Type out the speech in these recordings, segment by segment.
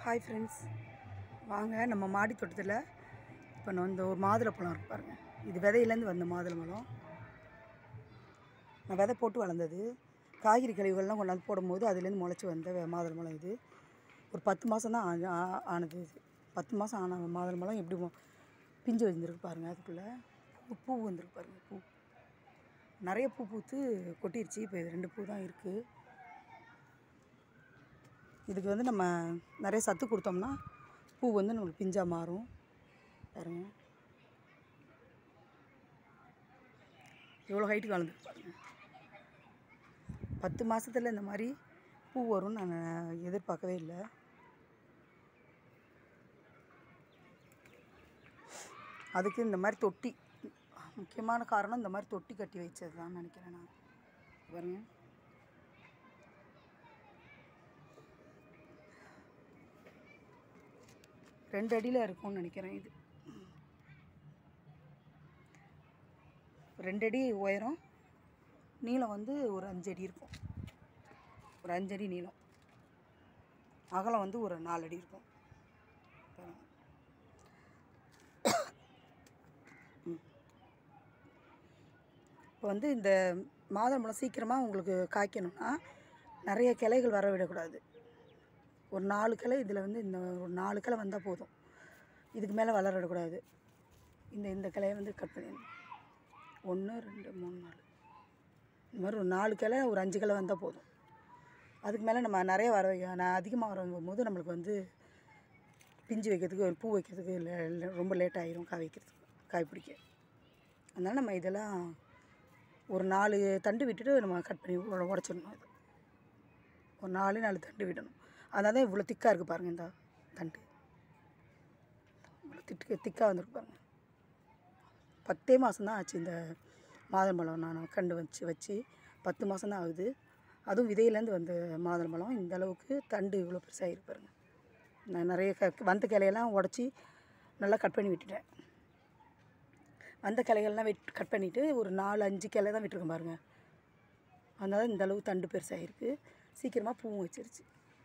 Hi friends வாங்க நம்ம மாடி தோட்டத்தில் இப்போ நான் இந்த ஒரு மாதுளை பழம் இருக்கு பாருங்க இது விதையிலேருந்து வந்த மாதுளை பழம் நான் விதை போட்டு வளர்ந்தது காய்கறி கழிவுகள்லாம் கொண்டாந்து போடும்போது அதுலேருந்து முளைச்சி வந்த வெ- மாதுளை பழம் இது ஒரு பத்து மாதம் தான் ஆ- ஆ- ஆனது இது பத்து மாதம் ஆன மாதுளை பழம் எப்படி மொ- பிஞ்சு வந்துருக்கு பாருங்கள் அதுக்குள்ளே பூ பூ வந்திருக்கு பாருங்கள் பூ நிறைய பூ பூத்து கொட்டிருச்சு இப்போ இது ரெண்டு பூ தான் இருக்குது இதுக்கு வந்து நம்ம நிறைய சத்து கொடுத்தோம்னா பூ வந்து நம்மளுக்கு பிஞ்சாக மாறும் பாருங்க எவ்வளோ ஹைட்டுக்கு வளர்ந்து பாருங்க பத்து மாதத்தில் இந்த மாதிரி பூ வரும்னு நான் எதிர்பார்க்கவே இல்லை அதுக்கு இந்த மாதிரி தொட்டி முக்கியமான காரணம் இந்த மாதிரி தொட்டி கட்டி வச்சது தான் நினைக்கிறேன் நான் பாருங்க ரெண்டு அடியில் இருக்கும்னு நினைக்கிறேன் இது ரெண்டு அடி உயரம் நீளம் வந்து ஒரு அஞ்சு அடி இருக்கும் ஒரு அஞ்சு அடி நீளம் அகலம் வந்து ஒரு நாலு அடி இருக்கும் பாருங்க. ம். இப்போ வந்து இந்த மாதுளம்பழம் சீக்கிரமாக உங்களுக்கு காய்க்கணும்னா நிறைய கிளைகள் வர விடக்கூடாது ஒரு நாலு கிளை இதில் வந்து இந்த ஒரு நாலு கிளை வந்தால் போதும் இதுக்கு மேலே வளர விடக்கூடாது இந்த இந்த கிளையை வந்து கட் பண்ணிடணும் ஒன்று ரெண்டு மூணு நாலு இந்த மாதிரி ஒரு நாலு கிளை ஒரு அஞ்சு கிளை வந்தால் போதும் அதுக்கு மேலே நம்ம நிறைய வர வைக்க நான் அதிகமாக வர வைக்கும் போது நம்மளுக்கு வந்து பிஞ்சு வைக்கிறதுக்கு ஒரு பூ வைக்கிறதுக்கு லே- லே- ரொம்ப லேட் ஆயிரும் காய் வைக்கிறதுக்கு காய் பிடிக்க அதனால் நம்ம இதெல்லாம் ஒரு நாலு தண்டு விட்டுட்டு நம்ம கட் பண்ணி உட- உடச்சிடணும் இது ஒரு நாலு நாலு தண்டு விடணும் அதனால தான் இவ்வளோ திக்காக இருக்குது பாருங்கள் இந்த தண்டு இவ்வளோ திட்டு திக்காக வந்திருக்கு பாருங்கள் பத்தே மாதம் தான் ஆச்சு இந்த மாதுளம்பழம் நான் கண்டு வச்சு வச்சு பத்து மாதம் தான் ஆகுது அதுவும் விதையிலேருந்து வந்த மாதுளம்பழம் இந்த அளவுக்கு தண்டு இவ்வளோ பெருசாக இருக்கு பாருங்க நான் நிறைய க வந்த கிளையெல்லாம் உடச்சி நல்லா கட் பண்ணி விட்டுட்டேன் வந்த கிளைகள்லாம் வெட் கட் பண்ணிவிட்டு ஒரு நாலு அஞ்சு கிளை தான் விட்டுருக்கேன் பாருங்கள் அதனால இந்த அளவு தண்டு பெருசாக இருக்குது சீக்கிரமாக பூவும் வச்சிருச்சு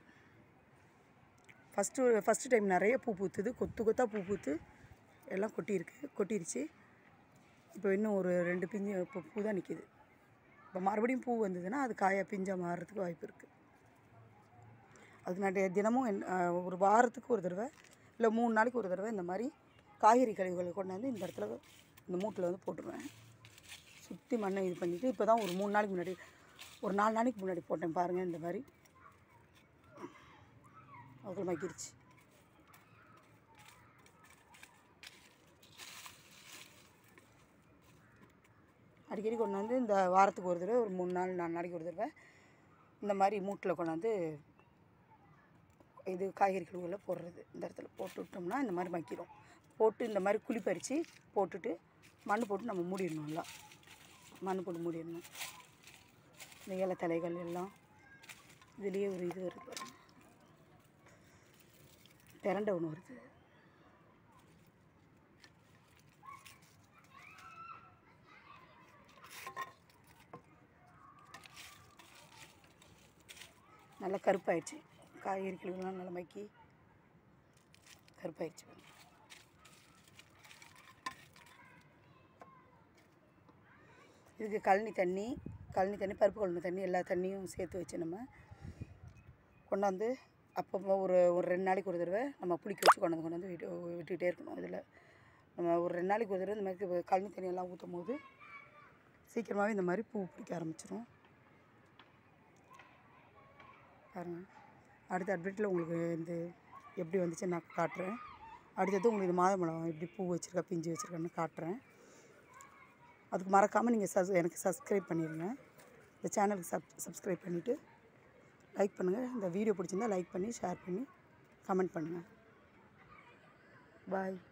ஃபஸ்ட்டு ஃபஸ்ட்டு டைம் நிறைய பூ பூத்துது கொத்து கொத்தாக பூ பூத்து எல்லாம் கொட்டியிருக்கு கொட்டிருச்சு இப்போ இன்னும் ஒரு ரெண்டு பிஞ்சு இப்போ பூ தான் நிற்கிது இப்போ மறுபடியும் பூ வந்ததுன்னா அது காயாக பிஞ்சாக மாறுறதுக்கு வாய்ப்பு இருக்குது அது நான் டெ- தினமும் என்- ஆஹ் ஒரு வாரத்துக்கு ஒரு தடவை இல்லை மூணு நாளைக்கு ஒரு தடவை இந்த மாதிரி காய்கறி கழிவுகளை கொண்டாந்து இந்த இடத்துல இந்த மூட்டில் வந்து போட்டுருவேன் சுற்றி மண்ணை இது பண்ணிவிட்டு இப்போ தான் ஒரு மூணு நாளைக்கு முன்னாடி ஒரு நாலு நாளைக்கு முன்னாடி போட்டேன் பாருங்கள் இந்த மாதிரி அதுக்குள்ள மக்கிருச்சு அடிக்கடி கொண்டாந்து இந்த வாரத்துக்கு ஒரு தடவை ஒரு மூணு நாள் நாலு நாளைக்கு ஒரு தடவை இந்த மாதிரி மூட்டில் கொண்டாந்து இது காய்கறி கழுவுல போடுறது இந்த இடத்துல போட்டு விட்டோம்னா இந்த மாதிரி மக்கிடும் போட்டு இந்த மாதிரி குழி பறித்து போட்டுட்டு மண் போட்டு நம்ம மூடிடணும் நல்லா மண் போட்டு மூடிடணும் இந்த இலை தலைகள் எல்லாம் இதுலேயே ஒரு இது வருது பாருங்க திரண்ட ஒன்று வருது நல்லா கருப்பாயிடுச்சு காய்கறி கழுவுலாம் நல்லா மக்கி கருப்பாயிடுச்சு பாருங்க. இதுக்கு கழனி தண்ணி கழனி தண்ணி பருப்பு குழம்பு தண்ணி எல்லா தண்ணியும் சேர்த்து வச்சு நம்ம கொண்டாந்து அப்பப்போ ஒரு ஒரு ரெண்டு நாளைக்கு ஒரு தடவை நம்ம புளிக்க வச்சு கொண்டாந்து கொண்டாந்து விட்டு விட்டுக்கிட்டே இருக்கணும் இதில் நம்ம ஒரு ரெண்டு நாளைக்கு ஒரு தடவை இந்த மாதிரி கழனி தண்ணியெல்லாம் ஊற்றும் போது சீக்கிரமாகவே இந்த மாதிரி பூ பிடிக்க ஆரம்பிச்சிரும் பாருங்கள் அடுத்த அப்டேட்டில் உங்களுக்கு இந்த எப்படி வந்துச்சு நான் காட்டுறேன் அடுத்தது உங்களுக்கு இது மாதம்பழம் எப்படி பூ வச்சுருக்கா பிஞ்சு வச்சுருக்கான்னு காட்டுறேன் அதுக்கு மறக்காமல் நீங்கள் சஸ் எனக்கு சப்ஸ்கிரைப் பண்ணிடுங்க இந்த சேனலுக்கு சப் சப்ஸ்கிரைப் பண்ணிவிட்டு லைக் பண்ணுங்கள் இந்த வீடியோ பிடிச்சிருந்தா லைக் பண்ணி ஷேர் பண்ணி கமெண்ட் பண்ணுங்கள் பாய்